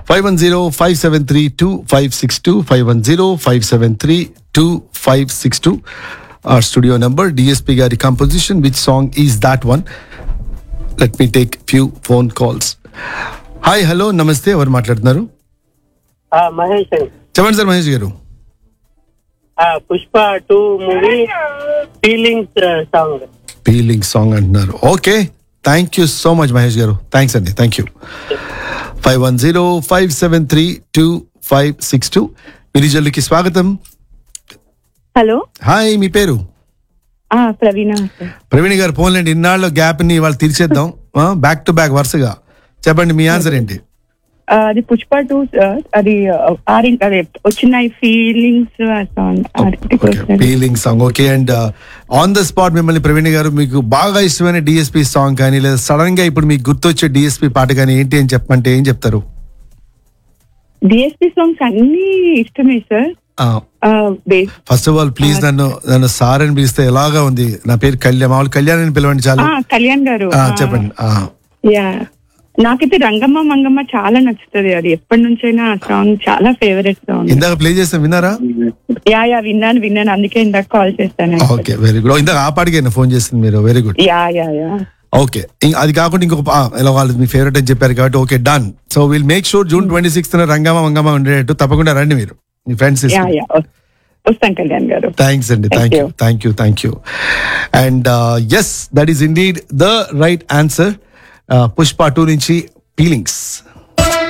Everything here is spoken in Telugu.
Five one zero five seven three two five six two five one zero five seven three two five six two our studio number dsp gari composition which song is that one let me take few phone calls hi hello నమస్తే ఎవరు మాట్లాడుతున్నారు ఆ, మహేష్ అండి చెప్పండి సార్ మహేష్ గారు ఆ, Pushpa two movie feelings song feeling song అంటున్నారు okay thank you so much Mahesh garu thanks అండి thank you five one zero five seven three two five six two మిరిజల్లుకి స్వాగతం హలో హాయ్ మీ పేరు ఆ, ప్రవీణ సార్. ప్రవీణ్ గారు పోన్లేండి ఇన్నాళ్ళు గ్యాప్ ని వాళ్ళు తీర్చేద్దాం బ్యాక్ టు బ్యాక్ వరుసగా చెప్పండి మీ ఆన్సర్ ఏంటి ఆ, అది పుష్ప టూ సార్ అది ఆరెంజ్ అదే వచ్చిన feelings song feeling song okay and on the spot మిమ్మల్ని ప్రవీణ్ గారు మీకు బాగా ఇష్టమైన డిఎస్పి సాంగ్ కానీ లేదా సడన్ గా ఇప్పుడు మీకు గుర్తొచ్చే డిఎస్పి పాట కానీ ఏంటి అని చెప్పమంటే ఏం చెప్తారు డిఎస్పి సాంగ్స్ అన్ని ఇష్టమే sir base first of all please నన్ను నన్ను సార్ అని పిలిస్తే ఎలాగా ఉంది నా పేరు కళ్యాణ్ మామూలు కళ్యాణ్ అని పిలవండి చాలు కళ్యాణ్ గారు ఆ, చెప్పండి ఆ, యా నాకైతే రంగమ్మ మంగమ్మ చాలా నచ్చుతుంది అది ఎప్పటి నుంచైనా ఆ సాంగ్ చాలా ఫేవరెట్ సాంగ్ ఇందాక ప్లే చేస్తాం విన్నారా యా యా విన్నాను విన్నాను అందుకే ఇందాక కాల్ చేస్తాను ఓకే వెరీ గుడ్ ఇందాక ఆ పాటికి ఫోన్ చేసింది మీరు very good ya ya ya okay ఇం- అది కాకుండా ఇంకొక పా- ఇలా వాళ్ళు మీ ఫేవరెట్ అని చెప్పారు కాబట్టి okay done so will make sure June twenty sixth Rangamma Mangamma ఉండేటట్టు తప్పకుండా రండి మీరు మీ ఫ్రెండ్స్ యా యా వస్తాం కళ్యాణ్ గారు థ్యాంక్స్ అండి thank you thank you thank you and yes that is indeed the right answer Pushpa two నుంచి ఫీలింగ్స్